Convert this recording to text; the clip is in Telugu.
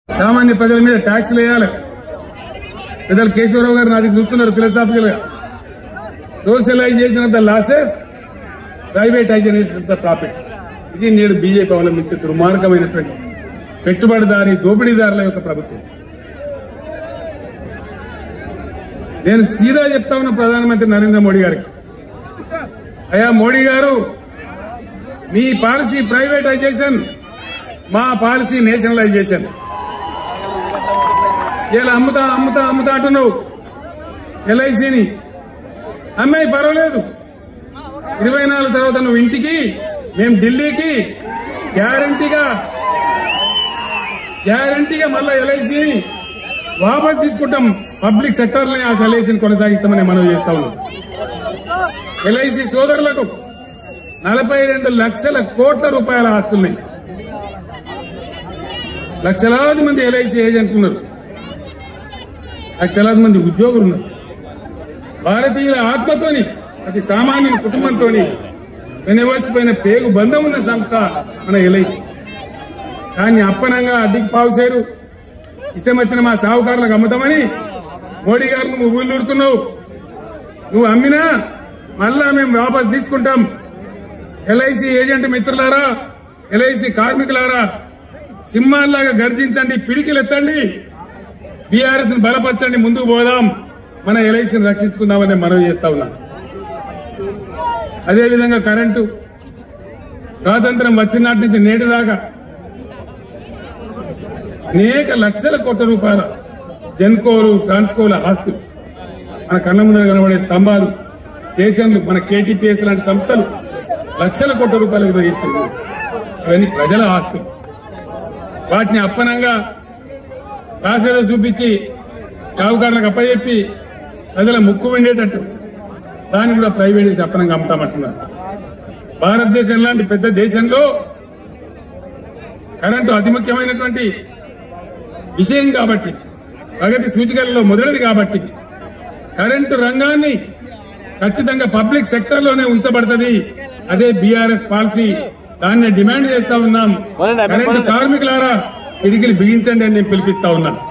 సామాన్య ప్రజల మీద ట్యాక్స్లు వేయాలి పెద్దలు కేశవరావు గారు నాది చూస్తున్నారు ఫిలసాఫికల్ గా socialization of the losses privatization of the profits ఇది నేడు బీజేపీ అవలంబించే దుర్మార్గమైనటువంటి పెట్టుబడిదారి దోపిడీదారుల యొక్క ప్రభుత్వం నేను సీదా చెప్తా ఉన్న ప్రధానమంత్రి నరేంద్ర మోడీ గారికి అయ్యా మోడీ గారు మీ పాలసీ ప్రైవేటైజేషన్ మా పాలసీ నేషనలైజేషన్ ఇలా అమ్ముతా అమ్ముతా అమ్ముతా అంటున్నావు ఎల్ఐసిని అమ్మాయి పర్వాలేదు ఇరవై నాలుగు తర్వాత నువ్వు ఇంటికి మేము ఢిల్లీకి గ్యారంటీగా గ్యారంటీగా మళ్ళా ఎల్ఐసిని వాపస్ తీసుకుంటాం పబ్లిక్ సెక్టర్ లో ఆ ఎల్ఐసిని కొనసాగిస్తామని మనం చేస్తా ఉన్నాం ఎల్ఐసి సోదరులకు నలభై రెండు లక్షల కోట్ల రూపాయల ఆస్తులున్నాయి లక్షలాది మంది ఎల్ఐసి ఏజెంట్లు ఉన్నారు లక్షలాది మంది ఉద్యోగులు ఉన్నారు భారతీయుల ఆత్మతోని ప్రతి సామాన్య కుటుంబంతోని వెనవసిపోయిన పేగు బంధం ఉన్న సంస్థ మన ఎల్ఐసి కానీ అప్పనంగా అద్దెకి పావుసేరు ఇష్టం వచ్చిన మా సాహుకారులకు అమ్ముతామని మోడీ గారు నువ్వు ఊళ్ళూరుతున్నావు నువ్వు అమ్మినా మళ్ళా మేము వాపస్ తీసుకుంటాం ఎల్ఐసి ఏజెంట్ మిత్రులారా ఎల్ఐసి కార్మికులారా సింహాల్లాగా గర్జించండి పిడికిలు ఎత్తండి బీఆర్ఎస్ ని బలపరచండి ముందుకు పోదాం మన ఎల్ఐసిని రక్షించుకుందామని మనవి చేస్తా ఉన్నా అదేవిధంగా కరెంటు స్వాతంత్రం వచ్చిన నాటి నుంచి నేటి దాకా అనేక లక్షల కోట్ల రూపాయల జెన్కోలు ట్రాన్స్కోల ఆస్తులు మన కళ్ళ ముందర కనబడే స్తంభాలు స్టేషన్లు మన కేటీపీఎస్ లాంటి సంస్థలు లక్షల కోట్ల రూపాయలు ఉపయోగిస్తుంది అవన్నీ ప్రజల ఆస్తులు వాటిని అప్పనంగా రాసేదో చూపించి సాగుకారులకు అప్పచెప్పి ప్రజల ముక్కు విండేటట్టు దాన్ని కూడా ప్రైవేట్ చేసి అప్పనంగా అమ్ముతామంటున్నారు భారతదేశం లాంటి పెద్ద దేశంలో కరెంటు అతి ముఖ్యమైనటువంటి విషయం కాబట్టి ప్రగతి సూచికలలో మొదటిది కాబట్టి కరెంటు రంగాన్ని ఖచ్చితంగా పబ్లిక్ సెక్టర్ లోనే ఉంచబడుతుంది అదే బీఆర్ఎస్ పాలసీ దాన్ని డిమాండ్ చేస్తా ఉన్నాం కరెంటు కార్మికులారా కిటికీలు బిగించండి అని నేను పిలిపిస్తా ఉన్నాను